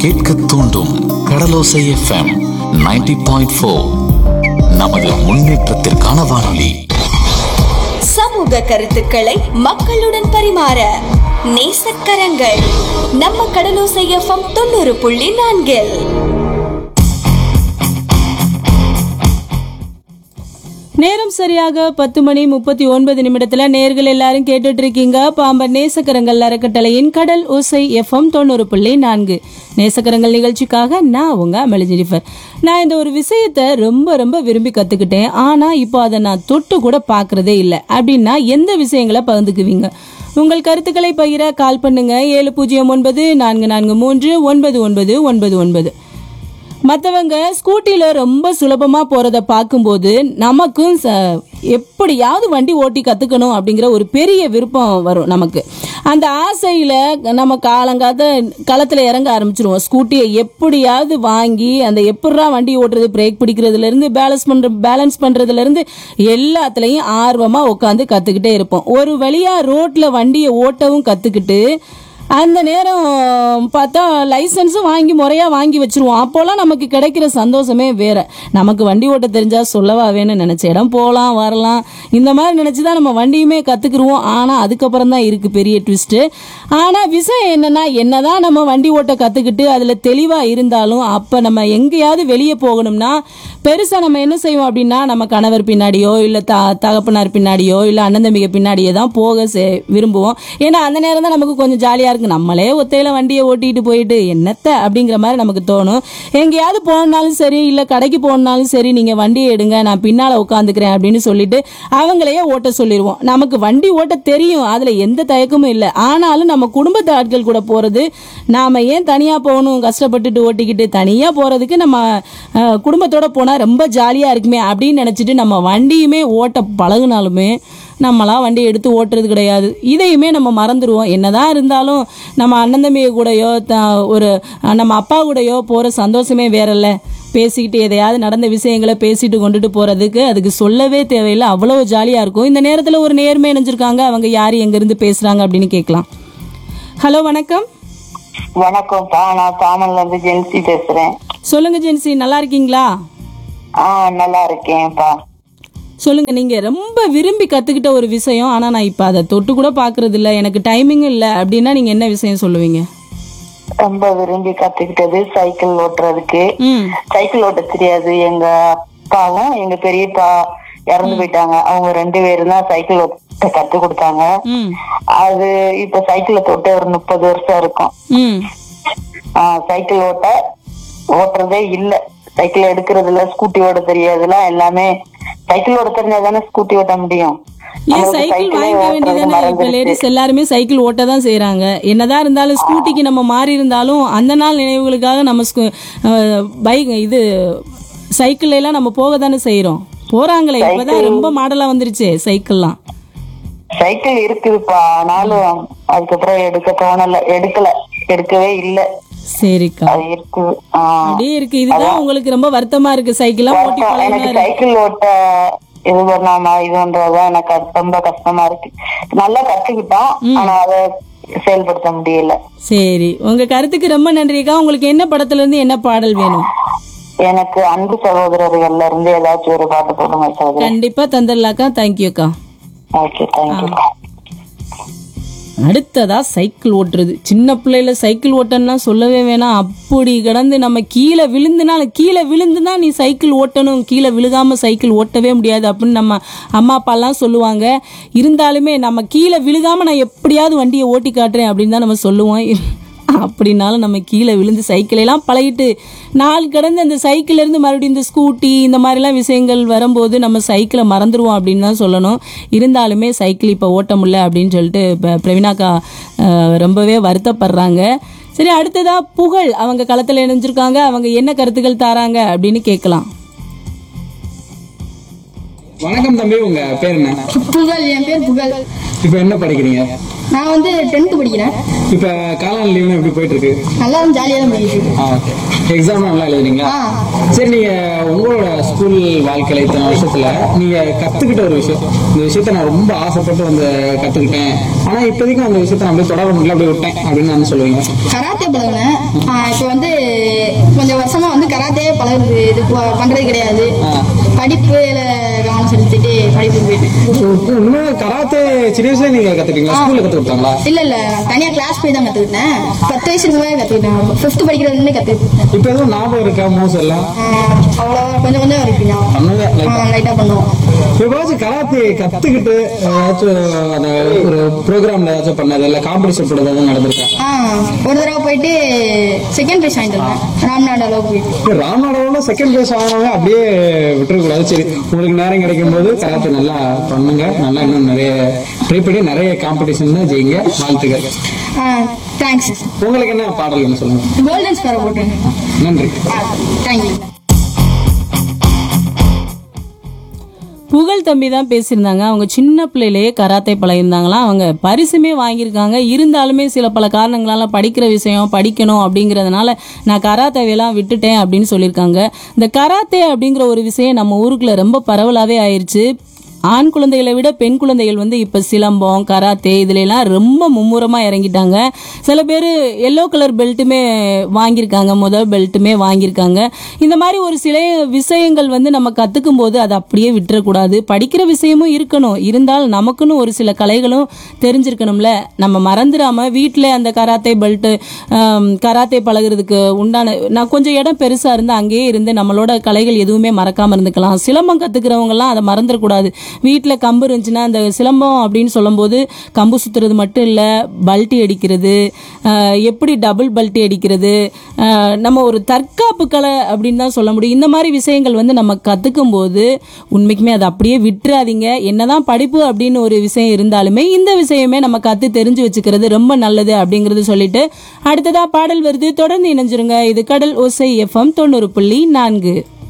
கேட்க தூண்டும் கடலோசை FM 90.4 point four நமது முன்னேற்றத்திற்கான வானொலி சமூக கருத்துக்களை மக்களுடன் பரிமாற நேசக்கரங்கள் நம்ம கடலோசை எஃப்எம் தொண்ணூறு புள்ளி நான்கில் நேரம் சரியாக பத்து மணி முப்பத்தி ஒன்பது நிமிடத்துல நேர்கள் எல்லாரும் கேட்டுட்டு இருக்கீங்க பாம்பன் நேசக்கரங்கள் அறக்கட்டளையின் கடல் ஓசை எஃப்எம் தொண்ணூறு புள்ளி நான்கு நேசக்கரங்கள் நிகழ்ச்சிக்காக நான் உங்க அமளிஜினிஃபர் நான் இந்த ஒரு விஷயத்த ரொம்ப ரொம்ப விரும்பி கத்துக்கிட்டேன் ஆனா இப்போ அதை நான் தொட்டு கூட பாக்குறதே இல்லை அப்படின்னா எந்த விஷயங்களை பகிர்ந்துக்குவீங்க உங்கள் கருத்துக்களை பகிர கால் பண்ணுங்க ஏழு பூஜ்ஜியம் ஒன்பது நான்கு நான்கு மூன்று ஒன்பது ஒன்பது ஒன்பது ஒன்பது மற்றவங்க ஸ்கூட்டியில் ரொம்ப சுலபமாக போகிறத பார்க்கும்போது நமக்கும் ச எப்படியாவது வண்டி ஓட்டி கற்றுக்கணும் அப்படிங்கிற ஒரு பெரிய விருப்பம் வரும் நமக்கு அந்த ஆசையில் நம்ம காலங்காத்த களத்தில் இறங்க ஆரம்பிச்சிருவோம் ஸ்கூட்டியை எப்படியாவது வாங்கி அந்த எப்படிரா வண்டி ஓட்டுறது பிரேக் பிடிக்கிறதுலேருந்து பேலன்ஸ் பண்ணுற பேலன்ஸ் பண்ணுறதுலேருந்து எல்லாத்துலேயும் ஆர்வமாக உட்காந்து கற்றுக்கிட்டே இருப்போம் ஒரு வழியாக ரோட்டில் வண்டியை ஓட்டவும் கற்றுக்கிட்டு அந்த நேரம் பார்த்தா லைசன்ஸும் வாங்கி முறையாக வாங்கி வச்சிருவோம் அப்போல்லாம் நமக்கு கிடைக்கிற சந்தோஷமே வேற நமக்கு வண்டி ஓட்ட தெரிஞ்சா சொல்லவா வேணும்னு நினச்ச இடம் போகலாம் வரலாம் இந்த மாதிரி நினச்சி தான் நம்ம வண்டியுமே கற்றுக்குருவோம் ஆனால் அதுக்கப்புறம் தான் இருக்குது பெரிய ட்விஸ்ட்டு ஆனால் விஷயம் என்னன்னா என்னதான் நம்ம வண்டி ஓட்ட கற்றுக்கிட்டு அதில் தெளிவாக இருந்தாலும் அப்போ நம்ம எங்கேயாவது வெளியே போகணும்னா பெருசாக நம்ம என்ன செய்வோம் அப்படின்னா நம்ம கணவர் பின்னாடியோ இல்லை த தகப்பனார் பின்னாடியோ இல்லை அண்ணன் தம்பிக பின்னாடியோ தான் போக செ- விரும்புவோம் ஏன்னா அந்த நேரம் தான் நமக்கு கொஞ்சம் ஜாலியாக இருக்கு நம்மளே ஒத்தையில வண்டியை ஓட்டிட்டு போயிட்டு என்னத்த அப்படிங்கிற மாதிரி நமக்கு தோணும் எங்கேயாவது போனாலும் சரி இல்லை கடைக்கு போனாலும் சரி நீங்கள் வண்டியை எடுங்க நான் பின்னால் உட்காந்துக்கிறேன் அப்படின்னு சொல்லிட்டு அவங்களையே ஓட்ட சொல்லிடுவோம் நமக்கு வண்டி ஓட்ட தெரியும் அதில் எந்த தயக்கமும் இல்லை ஆனாலும் நம்ம குடும்பத்து ஆட்கள் கூட போகிறது நாம் ஏன் தனியாக போகணும் கஷ்டப்பட்டுட்டு ஓட்டிக்கிட்டு தனியாக போகிறதுக்கு நம்ம அஹ், குடும்பத்தோட போனால் ரொம்ப ஜாலியாக இருக்குமே அப்படின்னு நினச்சிட்டு நம்ம வண்டியுமே ஓட்ட பழகுனாலுமே நம்மளாம் வண்டி எடுத்து ஓட்டுறது கிடையாது இதையுமே நம்ம மறந்துடுவோம் என்னதான் இருந்தாலும் நம்ம அண்ணன் தம்பிய கூடயோ த- ஒரு அஹ், நம்ம அப்பா கூடயோ போகிற சந்தோஷமே வேறல்ல பேசிக்கிட்டு எதையாவது நடந்த விஷயங்களை பேசிட்டு கொண்டுட்டு போகிறதுக்கு அதுக்கு சொல்லவே தேவையில்லை அவ்வளோ ஜாலியாக இருக்கும் இந்த நேரத்தில் ஒரு நேர்மை இணைஞ்சிருக்காங்க அவங்க யார் எங்கேருந்து பேசுகிறாங்க அப்படின்னு கேட்கலாம் ஹலோ வணக்கம் வணக்கம்ப்பா நான் தாமன்ல இருந்து ஜென்சி பேசுறேன் சொல்லுங்க ஜென்சி நல்லா இருக்கீங்களா ஆ நல்லா இருக்கேன்ப்பா சொல்லுங்க நீங்க ரொம்ப விரும்பி கத்துக்கிட்ட ஒரு விஷயம் ஆனா நான் இப்ப அதை தொட்டு கூட பாக்குறது இல்ல எனக்கு டைமிங் இல்ல அப்படின்னா நீங்க என்ன விஷயம் சொல்லுவீங்க ரொம்ப விரும்பி கத்துக்கிட்டது சைக்கிள் ஓட்டுறதுக்கு ம் சைக்கிள் ஓட்ட தெரியாது எங்க அப்பாவும் எங்க பெரியப்பா இறந்து போயிட்டாங்க அவங்க ரெண்டு பேரும் தான் சைக்கிள் ஓட்ட கத்து கொடுத்தாங்க ம் அது இப்ப சைக்கிளை தொட்டு ஒரு முப்பது வருஷம் இருக்கும் ம் ஆ, சைக்கிள் ஓட்ட ஓட்டுறதே இல்ல சைக்கிள் எடுக்கிறது இல்ல ஸ்கூட்டி ஓட்ட தெரியாதுல எல்லாமே சைக்கிள் ஓட்ட தெரிஞ்சாதானே ஸ்கூட்டி ஓட்ட முடியும் ஏன் நம்மளுக்கு சைக்கிள் சைக்கிளே வாங்கிக்க ஓட்டுறது வேண்டியதானே இப்ப மறந்துருச்சு. லேடிஸ் எல்லாருமே சைக்கிள் ஓட்ட தான் செய்யறாங்க என்னதான் இருந்தாலும் ஸ்கூட்டிக்கு நம்ம மாறி இருந்தாலும் அந்த நாள் நினைவுகளுக்காக நம்ம பைக் இது சைக்கிள்ல எல்லாம் நம்ம போக தானே செய்யறோம் போறாங்களே இப்பதான் ரொம்ப மாடலா வந்துருச்சு சைக்கிள்லாம் சைக்கிள் இருக்குதுப்பா ஆனாலும் அதுக்கப்புறம் எடுக்க தோணல எடுக்கல எடுக்கவே இல்ல சரிக்கா அது இருக்குது ஆ. அப்படியே இருக்கு இதுதான் உங்களுக்கு ரொம்ப வருத்தமா இருக்கு சைக்கிள்லாம் ஓட்டி வருத்தம். எனக்கு பழகினா சைக்கிள் ஓட்ட இது பண்ணாம இதுன்றதுதான் எனக்கு அது ரொம்ப கஷ்டமா இருக்கு நல்லா கத்துக்கிட்டோம் ஆனா அதை செயல்படுத்த முடியல சரி உங்க கருத்துக்கு ரொம்ப நன்றிக்கா உங்களுக்கு என்ன படத்துல இருந்து என்ன பாடல் வேணும் எனக்கு அன்பு சகோதரர்கள்ல இருந்து ஏதாச்சும் ஒரு பாட்டு போடுங்க சகோதரர் கண்டிப்பா தந்துடலாக்கா தேங்க்யூக்கா ஓகே தேங்க்யூ அடுத்ததா சைக்கிள் ஓட்டுறது சின்ன பிள்ளையில சைக்கிள் ஓட்டணும்னா சொல்லவே வேணாம் அப்படி கிடந்து நம்ம கீழே விழுந்துனால கீழே விழுந்துனா நீ சைக்கிள் ஓட்டணும் கீழே விழுகாம சைக்கிள் ஓட்டவே முடியாது அப்படின்னு நம்ம அம்மா அப்பாலாம் சொல்லுவாங்க இருந்தாலுமே நம்ம கீழே விழுகாம நான் எப்படியாவது வண்டியை ஓட்டி காட்டுறேன் அப்படின்னு தான் நம்ம சொல்லுவோம் அப்படின்னாலும் நம்ம கீழே விழுந்து சைக்கிளெல்லாம் பழகிட்டு நாள் கடந்து அந்த சைக்கிள்ல இருந்து மறுபடியும் இந்த ஸ்கூட்டி இந்த மாதிரிலாம் விஷயங்கள் வரும்போது நம்ம சைக்கிளை மறந்துடுவோம் அப்படின்னு தான் சொல்லணும் இருந்தாலுமே சைக்கிள் இப்போ ஓட்ட முடியல அப்படின்னு சொல்லிட்டு இப்போ பிரவீனாக்கா அஹ், ரொம்பவே வருத்தப்படுறாங்க சரி அடுத்ததா புகழ் அவங்க களத்தில் இணைஞ்சிருக்காங்க அவங்க என்ன கருத்துக்கள் தாராங்க அப்படின்னு கேட்கலாம் வணக்கம் தம்பி உங்க பேர் என்ன புகழ் என் பேர் புகழ் இப்ப என்ன படிக்கிறீங்க நான் வந்து டென்த்து படிக்கிறேன் இப்ப காலாண்டு லீவ்னு எப்படி போயிட்டு இருக்கு நல்லா ஜாலியாக தான் போயிட்டு இருக்கு எக்ஸாம் நல்லா எழுதுறீங்களா ஆ. சரி நீங்க உங்களோட ஸ்கூல் வாழ்க்கையில இத்தனை வருஷத்துல நீங்க கத்துக்கிட்ட ஒரு விஷயம் இந்த விஷயத்த நான் ரொம்ப ஆசைப்பட்டு வந்து கத்துக்கிட்டேன் ஆனா இப்போதைக்கும் அந்த விஷயத்த நான் அப்படியே தொடர முடியல அப்படியே விட்டேன் அப்படின்னு நான் சொல்லுவீங்க கராத்தே பழகினேன் இப்போ வந்து கொஞ்சம் வருஷமா வந்து கராத்தே பழகுறது இது ப- பண்றது கிடையாது படிப்புல கவனம் செலுத்திட்டு படிப்பு போயிட்டேன் உண்மையா கராத்தே சின்ன வயசுல நீங்க கத்துட்டீங்களா ஸ்கூல்ல கத்து கொடுத்தாங்களா இல்ல இல்ல தனியா கிளாஸ் போய் தான் கத்துக்கிட்டேன் பத்து வயசுக்கு மேலே கத்துக்கிட்டேன் ஃபிஃப்த் படிக்கிறதுலேருந்து கத்துக்கிட்டேன் இப்ப எதுவும் ஞாபகம் இருக்கா மோஸ் எல்லாம் அவ்வளோ கொஞ்சம் கொஞ்சம் இருக்கு பண்ணுங்க, light ஆ. லைட்டாக பண்ணுவோம் எப்போதாச்சும் கராத்தே கத்துக்கிட்டு ஏதாச்சும் அந்த ஒரு ப்ரோக்ராம்ல ஏதாச்சும் பண்ணது இல்ல காம்படிஷன் போடுறது எதுவும் நடந்திருக்கா ஆ ஒரு தடவை போயிட்டு செகண்ட் ப்ரைஸ் வாங்கிட்டு வந்தேன் ராம்நாடு அளவுக்கு போயிட்டு இப்ப ராமநாடோட செகண்ட் பிளேஸ் ஆனவங்க அப்படியே விட்டுறக்கூடாது சரி உங்களுக்கு நேரம் கிடைக்கும் போது கராத்தே நல்லா பண்ணுங்க நல்லா இன்னும் நிறைய ட்ரை பண்ணி நிறைய காம்படிஷன் தான் ஜெயிங்க வாழ்த்துக்கள் தேங்க்ஸ் உங்களுக்கு என்ன பாடல் என்ன சொல்லுங்க கோல்டன் ஸ்கோரை போட்டேன் நன்றி தேங்க்யூ புகழ் தம்பி தான் பேசியிருந்தாங்க அவங்க சின்ன பிள்ளையிலேயே கராத்தே பழகிருந்தாங்களாம் அவங்க பரிசுமே வாங்கியிருக்காங்க இருந்தாலுமே சில பல காரணங்களால படிக்கிற விஷயம் படிக்கணும் அப்படிங்கிறதுனால நான் கராத்தேவையெல்லாம் விட்டுட்டேன் அப்படின்னு சொல்லியிருக்காங்க இந்த கராத்தே அப்படிங்கிற ஒரு விஷயம் நம்ம ஊருக்குள்ள ரொம்ப பரவலாவே ஆயிருச்சு ஆண் குழந்தைகளை விட பெண் குழந்தைகள் வந்து இப்போ சிலம்பம் கராத்தே இதுல எல்லாம் ரொம்ப மும்முரமாக இறங்கிட்டாங்க சில பேர் எல்லோ கலர் பெல்ட்டுமே வாங்கியிருக்காங்க முதல் பெல்ட்டுமே வாங்கியிருக்காங்க இந்த மாதிரி ஒரு சில விஷயங்கள் வந்து நம்ம கற்றுக்கும் போது அதை அப்படியே விட்டுறக்கூடாது படிக்கிற விஷயமும் இருக்கணும் இருந்தால் நமக்குன்னு ஒரு சில கலைகளும் தெரிஞ்சிருக்கணும்ல நம்ம மறந்துடாம வீட்டில் அந்த கராத்தே பெல்ட்டு கராத்தே பழகுறதுக்கு உண்டான நான் கொஞ்சம் இடம் பெருசாக இருந்து அங்கேயே இருந்து நம்மளோட கலைகள் எதுவுமே மறக்காமல் இருந்துக்கலாம் சிலம்பம் கற்றுக்கிறவங்கலாம் அதை மறந்துடக்கூடாது வீட்டில் கம்பு இருந்துச்சுன்னா அந்த சிலம்பம் அப்படின்னு சொல்லும்போது கம்பு சுற்றுறது மட்டும் இல்லை பல்ட்டி அடிக்கிறது ஆஹ் எப்படி டபுள் பல்ட்டி அடிக்கிறது ஆஹ் நம்ம ஒரு தற்காப்பு கலை அப்படின்னு தான் சொல்ல முடியும் இந்த மாதிரி விஷயங்கள் வந்து நம்ம கற்றுக்கும் போது உண்மைக்குமே அதை அப்படியே விட்டுறாதீங்க என்னதான் படிப்பு அப்படின்னு ஒரு விஷயம் இருந்தாலுமே இந்த விஷயமே நம்ம கற்று தெரிஞ்சு வச்சுக்கிறது ரொம்ப நல்லது அப்படிங்கிறது சொல்லிட்டு அடுத்ததா பாடல் வருது தொடர்ந்து இணைஞ்சிருங்க இது கடல் ஓசை எஃப்எம் தொண்ணூறு புள்ளி நான்கு